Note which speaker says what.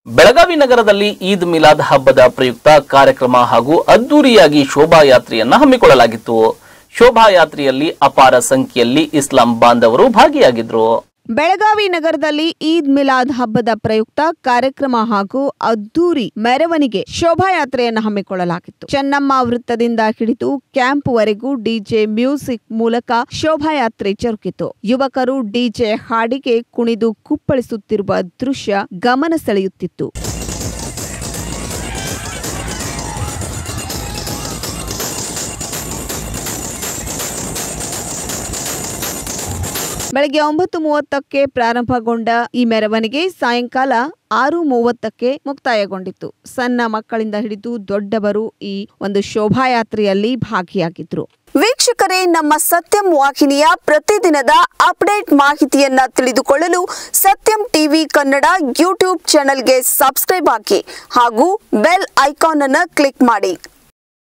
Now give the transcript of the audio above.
Speaker 1: ಬೆಳಗಾವಿ ನಗರದಲ್ಲಿ ಈದ್ ಮಿಲಾದ್ ಹಬ್ಬದ ಪ್ರಯುಕ್ತ ಕಾರ್ಯಕ್ರಮ ಹಾಗೂ ಅದ್ದೂರಿಯಾಗಿ ಶೋಭಾಯಾತ್ರೆಯನ್ನ ಹಮ್ಮಿಕೊಳ್ಳಲಾಗಿತ್ತು ಶೋಭಾಯಾತ್ರೆಯಲ್ಲಿ ಅಪಾರ ಸಂಖ್ಯೆಯಲ್ಲಿ ಇಸ್ಲಾಂ ಬಾಂಧವರು ಭಾಗಿಯಾಗಿದ್ರು
Speaker 2: ಬೆಳಗಾವಿ ನಗರದಲ್ಲಿ ಈದ್ ಮಿಲಾದ್ ಹಬ್ಬದ ಪ್ರಯುಕ್ತ ಕಾರ್ಯಕ್ರಮ ಹಾಗೂ ಅದ್ದೂರಿ ಮೆರವಣಿಗೆ ಶೋಭಾಯಾತ್ರೆಯನ್ನು ಹಮ್ಮಿಕೊಳ್ಳಲಾಗಿತ್ತು ಚೆನ್ನಮ್ಮ ವೃತ್ತದಿಂದ ಹಿಡಿದು ಕ್ಯಾಂಪ್ವರೆಗೂ ಡಿಜೆ ಮ್ಯೂಸಿಕ್ ಮೂಲಕ ಶೋಭಾಯಾತ್ರೆ ಜರುಗಿತು ಯುವಕರು ಡಿಜೆ ಹಾಡಿಗೆ ಕುಣಿದು ಕುಪ್ಪಳಿಸುತ್ತಿರುವ ದೃಶ್ಯ ಗಮನ ಸೆಳೆಯುತ್ತಿತ್ತು ಬೆಳಗ್ಗೆ ಒಂಬತ್ತು ಮೂವತ್ತಕ್ಕೆ ಪ್ರಾರಂಭಗೊಂಡ ಈ ಮೆರವಣಿಗೆ ಸಾಯಂಕಾಲ ಆರು ಮೂವತ್ತಕ್ಕೆ ಮುಕ್ತಾಯಗೊಂಡಿತ್ತು ಸಣ್ಣ ಮಕ್ಕಳಿಂದ ಹಿಡಿದು ದೊಡ್ಡವರು ಈ ಒಂದು ಶೋಭಾಯಾತ್ರೆಯಲ್ಲಿ ಭಾಗಿಯಾಗಿದ್ರು
Speaker 3: ವೀಕ್ಷಕರೇ ನಮ್ಮ ಸತ್ಯಂ ವಾಹಿನಿಯ ಪ್ರತಿದಿನದ ಅಪ್ಡೇಟ್ ಮಾಹಿತಿಯನ್ನ ತಿಳಿದುಕೊಳ್ಳಲು ಸತ್ಯಂ ಟಿವಿ ಕನ್ನಡ ಯೂಟ್ಯೂಬ್ ಚಾನೆಲ್ಗೆ ಸಬ್ಸ್ಕ್ರೈಬ್ ಹಾಕಿ ಹಾಗೂ ಬೆಲ್ ಐಕಾನ್ ಅನ್ನು ಕ್ಲಿಕ್ ಮಾಡಿ